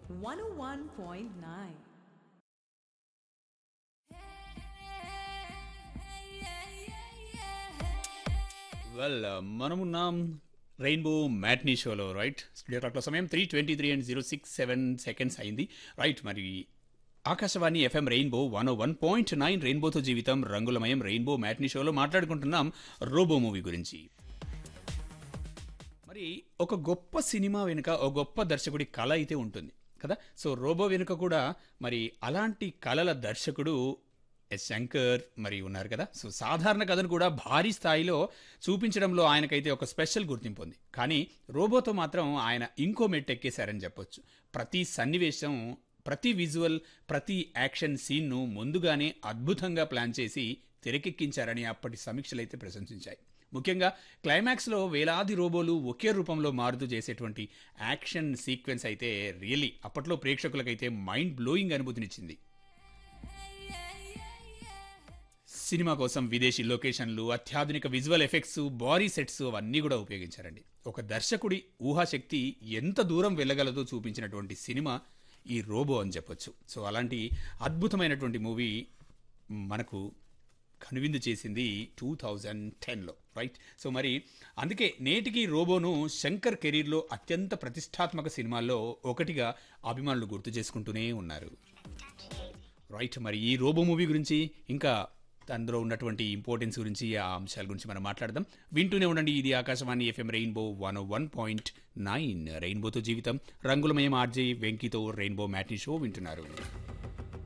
101.9. Well మనమున్నాం rainbow matinee షోలో right studio క్లాక్లో సమయం three twenty three and zero six seven seconds అయింది రైట్ మరి Akashvani FM rainbow one one point nine రెయిన్బోతో జీవితం రంగులమయం రెయిన్బో మ్యాట్నీ షోలో మాట్లాడుకుంటున్నాం రోబో మూవీ గురించి మరి ఒక గొప్ప సినిమా వెనుక ఒక గొప్ప దర్శకుడి కళ అయితే ఉంటుంది కదా సో రోబో వెనుక కూడా మరి అలాంటి కళల దర్శకుడు ఎస్ శంకర్ మరి ఉన్నారు కదా సో సాధారణ కథను కూడా భారీ స్థాయిలో చూపించడంలో ఆయనకైతే ఒక స్పెషల్ గుర్తింపు ఉంది కానీ రోబోతో మాత్రం ఆయన ఇంకో మెట్ ఎక్కేశారని చెప్పొచ్చు ప్రతి సన్నివేశం ప్రతి విజువల్ ప్రతి యాక్షన్ సీన్ను ముందుగానే అద్భుతంగా ప్లాన్ చేసి తెరకెక్కించారని అప్పటి సమీక్షలు అయితే ప్రశంసించాయి ముఖ్యంగా క్లైమాక్స్లో వేలాది రోబోలు ఒకే రూపంలో మారుతూ చేసేటువంటి యాక్షన్ సీక్వెన్స్ అయితే రియలీ అప్పట్లో ప్రేక్షకులకైతే మైండ్ బ్లోయింగ్ అనుభూతినిచ్చింది సినిమా కోసం విదేశీ లొకేషన్లు అత్యాధునిక విజువల్ ఎఫెక్ట్స్ బాడీ సెట్స్ అవన్నీ కూడా ఉపయోగించారండి ఒక దర్శకుడి ఊహాశక్తి ఎంత దూరం వెళ్ళగలదో చూపించినటువంటి సినిమా ఈ రోబో అని చెప్పొచ్చు సో అలాంటి అద్భుతమైనటువంటి మూవీ మనకు కనువిందు చేసింది టూ థౌజండ్ టెన్లో రైట్ సో మరి అందుకే నేటికి రోబోను శంకర్ కెరీర్లో అత్యంత ప్రతిష్టాత్మక సినిమాల్లో ఒకటిగా అభిమానులు గుర్తు చేసుకుంటూనే ఉన్నారు రైట్ మరి ఈ రోబో మూవీ గురించి ఇంకా అందులో ఉన్నటువంటి ఇంపార్టెన్స్ గురించి ఆ అంశాల గురించి మనం మాట్లాడదాం వింటూనే ఉండండి ఇది Akashvani FM rainbow one one point nine రెయిన్బోతో జీవితం రంగులమయం ఆర్జే వెంకీతో రెయిన్బో మ్యాట్నీ షో వింటున్నారు